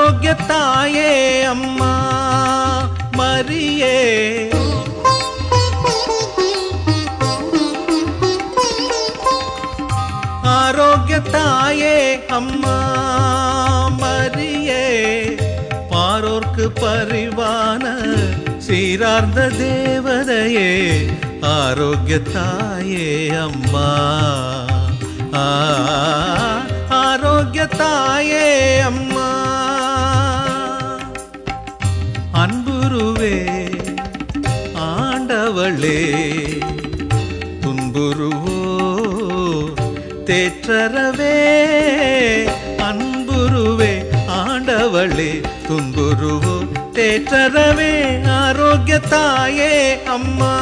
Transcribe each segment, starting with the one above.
ஆரோக்கிய தாயே அம்மா மரியே ஆரோக்கிய தாயே அம்மா மரியே பாரோர்க்கு பரிவான சீரார்ந்த தேவதையே ஆரோக்கிய தாயே அம்மா ஆ, ஆரோக்கிய தாயே அம்மா அன்புருவே ஆண்டவளே துன்புருவோ தேற்றரவே அன்புருவே ஆண்டவளே துன்புருவோ தேற்றரவே ஆரோக்கிய தாயே அம்மா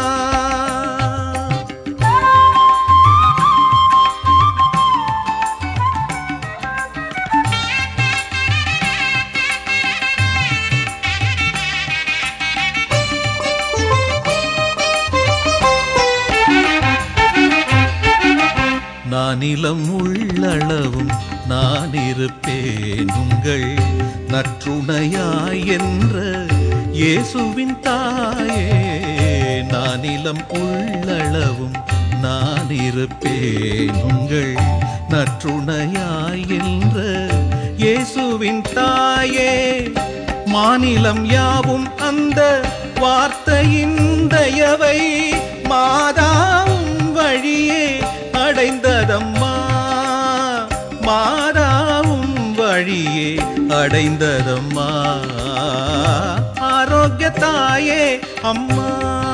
நானிலம் உள்ளளவும் நான் இருப்பேன் உங்கள் நற்றுணையாய் என்ற இயேசுவின் தாயே நானிலம் உள்ளளவும் நான் இருப்பேன் உங்கள் நற்றுணையாய் என்ற இயேசுவின் தாயே மாநிலம் யாவும் அந்த வார்த்தையின் தயவை மாதாவும் வழியே அடைந்ததம்மா மாதாவும் வழியே அடைந்ததம்மா ஆரோக்கிய தாயே அம்மா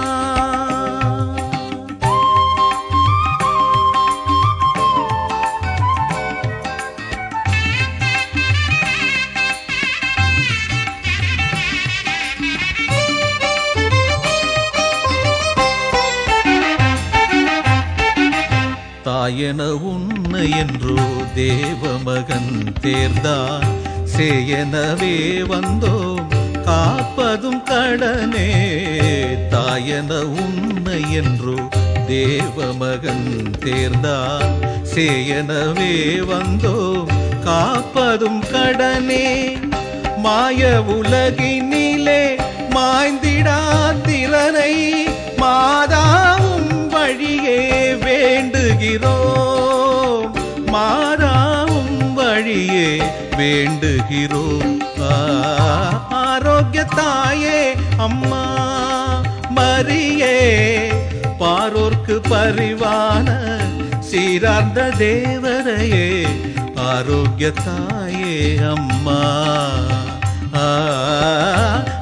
தாயென உன்னை என்றோ தேவமகன் தேர்ந்தான் சேயனவே வந்தோம் காப்பதும் கடனே தாயென உன்னை என்றோ தேவமகன் தேர்ந்தான் சேயனவே வந்தோம் காப்பதும் கடனே மாய உலகினிலே மாய்ந்திடாதிரனை மாதாவும் வழியே வேண்டுகிறோம் மாதாவும் வழியே வேண்டுகிறோம் ஆ, ஆரோக்கிய தாயே அம்மா மரியே பாரோர்க்கு பரிவான சீரார்ந்த தேவதையே ஆரோக்கிய தாயே அம்மா ஆ